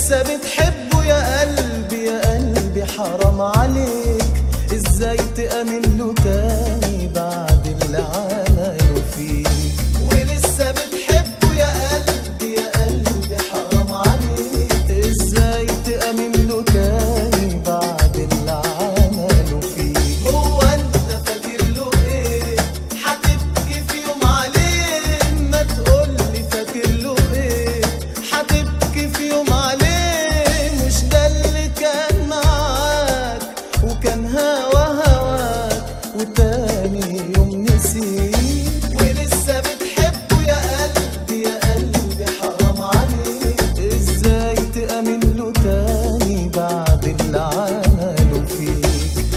ولسه بتحبه يا قلبي يا قلبي حرام عليك ازاي تأمن له تاني بعد اللي عمله فيك ولسه بتحبه يا قلبي يا قلبي حرام عليك ازاي تأمن له تاني بعد اللي عمله فيك هو انت فاكر له ايه هتبكي في يوم عليه ما تقولي فاكر له ايه هتبكي في يوم عليه مش ده اللي كان معاك وكان هوا هواك وتاني يوم نسيك ولسه بتحبه يا قلبي يا قلبي حرام عليك ازاي تأمن له تاني بعد اللي عمله فيك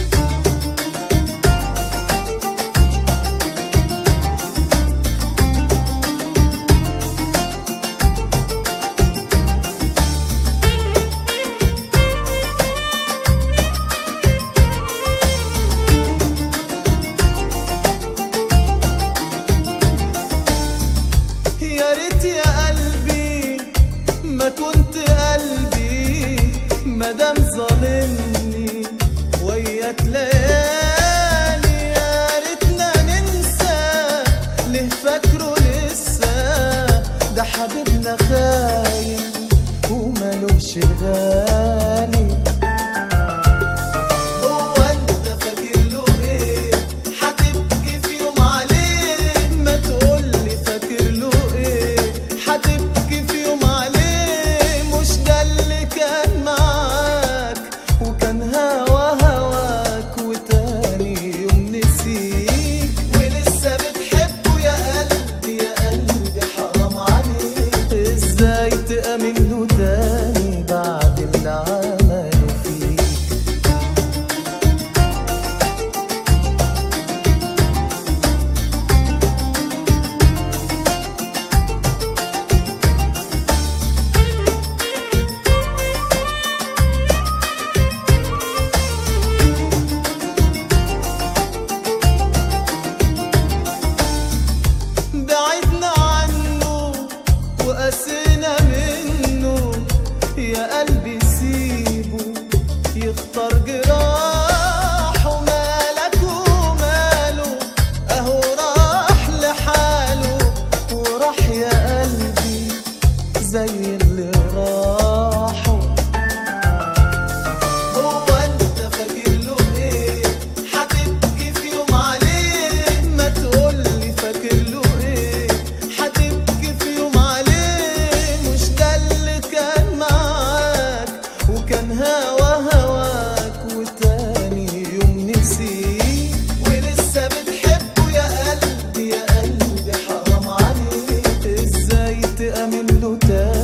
يا ريت يا قلبي ما كنت قلبي مادام ظالمني وياك ليالي يا ريتنا ننسى ليه فاكره لسه ده حبيبنا خاين ومالوش غالي هو انت فاكر له ايه هتبكي في يوم عليه ما تقولي فاكر له ايه هتبكي في يوم عليه مش ده اللي كان معاك وكان هوا هواك وتاني يوم نسيك ولسه بتحبه يا قلبي يا قلبي حرام عليك ازاي تأمن له تاني بعد اللي عمله فيك بعدنا عنه وقسينا منه يا قلبي سيبه يختار جراحه مالك وماله اهو راح لحاله وراح يا قلبي زي اللي راحوا هو انت فاكر له ايه هتبكي في يوم عليه ما تقولي فاكر له ايه هتبكي في يوم عليه مش ده اللي كان معاك وكان هوا هواك وتاني يوم نسيك ولسه بتحبه يا قلبي يا قلبي حرام عليك ازاي تأمن له تاني